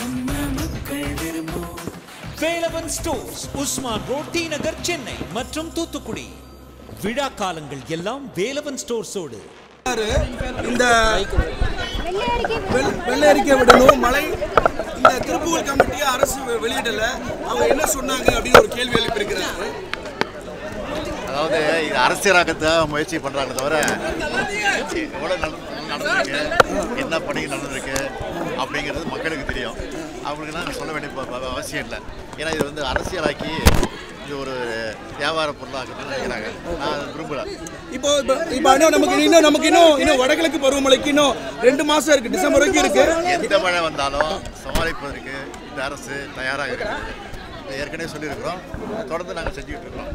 நம்ம மக்கள் விரும்பும் Velavan stores Usman road T Nagar Chennai மற்றும் தூத்துக்குடி விழா காலங்கள் எல்லாம் வேலவன் ஸ்டோர்ஸோடு இந்த வெள்ள- வெள்ள அறிக்கை விடணும் மழை இந்த திருப்புகழ் கமிட்டியை அரசு வெ- வெளியிடல அவங்க என்ன சொன்னாங்க அப்படின்னு ஒரு கேள்வி எழுப்பியிருக்கிறாரு அதாவது இது அரசியலாக்கத்தை முயற்சி பண்ணுறாங்க தவிர எவ்வளோ நடந்து நடந்திருக்கு என்ன பணி நடந்திருக்கு அப்படிங்கிறது மக்களுக்கு தெரியும் அவங்களுக்கு நான் சொல்ல வேண்டிய ப- ப- அவசியம் இல்லை ஏன்னா இது வந்து அரசியலாக்கி இது ஒரு வியாபார பொருளாக்கணும்னு நினைக்கிறாங்க நான் அதை விரும்பல இப்போ இப்போ- இப்போ இன்னும் நமக்கு இன்னும் நமக்கு இன்னும் இன்னும் வடகிழக்கு பருவமழைக்கு இன்னும் ரெண்டு மாசம் இருக்கு டிசம்பர் வரைக்கும் இருக்கு எந்த மழை வந்தாலும் சமாளிப்பதற்கு இந்த அரசு தயாராக இருக்கு இதை ஏற்கனவே சொல்லியிருக்கிறோம் தொடர்ந்து நாங்கள் செஞ்சுக்கிட்டு இருக்கிறோம்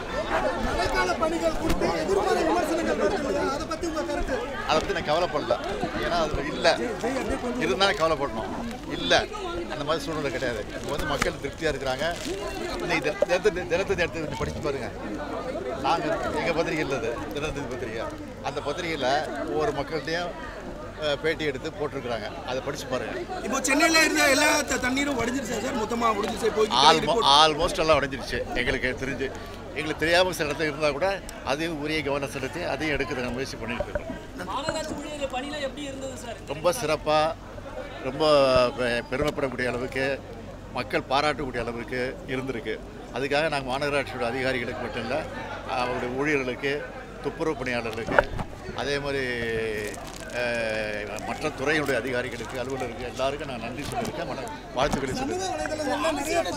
அதை பற்றி நான் கவலைப்படல ஏன்னா அது இல்லை இருந்தாலும் கவலைப்படணும் இல்லை அந்த மாதிரி சூழ்நிலை கிடையாது இப்போ வந்து மக்கள் திருப்தியாக இருக்கிறாங்க இன்னைக்கு தி- தினத்தந்தி தினத்தந்தி எடுத்து கொஞ்சம் படிச்சு பாருங்க நாங்கள் எங்கள் பத்திரிகை இல்லை அது தினத்தந்தி பத்திரிகை அந்த பத்திரிகையில் ஒவ்வொரு மக்கள்கிட்டையும் அஹ், பேட்டி எடுத்து போட்டிருக்கிறாங்க அதை படிச்சு பாருங்க இப்போ சென்னையில இருந்த எல்லா த- தண்ணீரும் வடிஞ்சிருச்சா சார் மொத்தமா முடிஞ்சிருச்சு போய் ஆல்மோ ஆல்மோஸ்ட் எல்லாம் உடஞ்சிருச்சு எங்களுக்கு தெரிஞ்சு எங்களுக்கு தெரியாமல் சில இடத்துல இருந்தால் கூட அதையும் உரிய கவனம் செலுத்தி அதையும் எடுக்கிறதுக்கு முயற்சி பண்ணிட்டு இருக்கோம் மாநகராட்சி ஊழியர்கள் பணியில எப்படி இருந்தது சார் ரொம்ப சிறப்பாக ரொம்ப பெ- பெருமைப்படக்கூடிய அளவுக்கு மக்கள் பாராட்டக்கூடிய அளவுக்கு இருந்திருக்கு அதுக்காக நாங்கள் மாநகராட்சியோட அதிகாரிகளுக்கு மட்டும் இல்லை அவருடைய ஊழியர்களுக்கு துப்புரவு பணியாளர்களுக்கு அதே மாதிரி அஹ், மற்ற துறையினுடைய அதிகாரிகளுக்கு அலுவலருக்கு எல்லாருக்கும் நான் நன்றி சொல்லியிருக்கேன் மன வாழ்த்துக்களை சொல்லியிருக்கேன்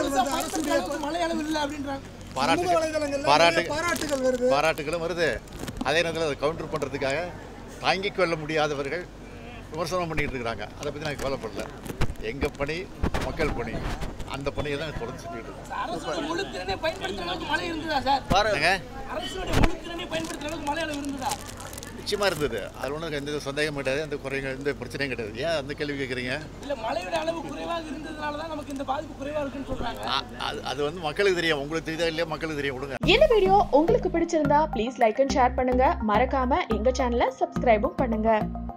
பாராட்டுகள் பாராட்டு பாராட்டுகளும் வருது அதே நேரத்தில் அதை கவுண்டர் பண்ணுறதுக்காக தாங்கிக் கொள்ள முடியாதவர்கள் விமர்சனம் பண்ணிட்டு இருக்கிறாங்க அதை பற்றி நான் கவலைப்படல எங்கள் பணி மக்கள் பணி அந்த பணியை தான் தொடர்ந்து செஞ்சுட்டு இருக்கோம் அரசோட முழு திறனை பயன்படுத்துற அளவுக்கு மழை இருந்ததா சார் பாருங்க அரசோட முழு திறனை பயன்படுத்துற அளவுக்கு மழை அளவு இருந்ததா நிச்சயமாக இருந்தது அது ஒன்றும் எந்த சந்தேகம் கிடையாது எந்த குறைங்க எந்த பிரச்சனையும் கிடையாது ஏன் அந்த கேள்வி கேட்குறீங்க இல்ல மழையோட அளவு குறைவாக இருந்ததுனால தான் நமக்கு இந்த பாதிப்பு குறைவா இருக்குன்னு சொல்றாங்க அது அது வந்து மக்களுக்கு தெரியும் உங்களுக்கு தெரியுதா இல்லையா மக்களுக்கு தெரியும் விடுங்க இந்த வீடியோ உங்களுக்கு பிடிச்சிருந்தா ப்ளீஸ் லைக் அண்ட் ஷேர் பண்ணுங்க மறக்காம எங்க சேனலை சப்ஸ்கிரைபும் பண்ணுங்க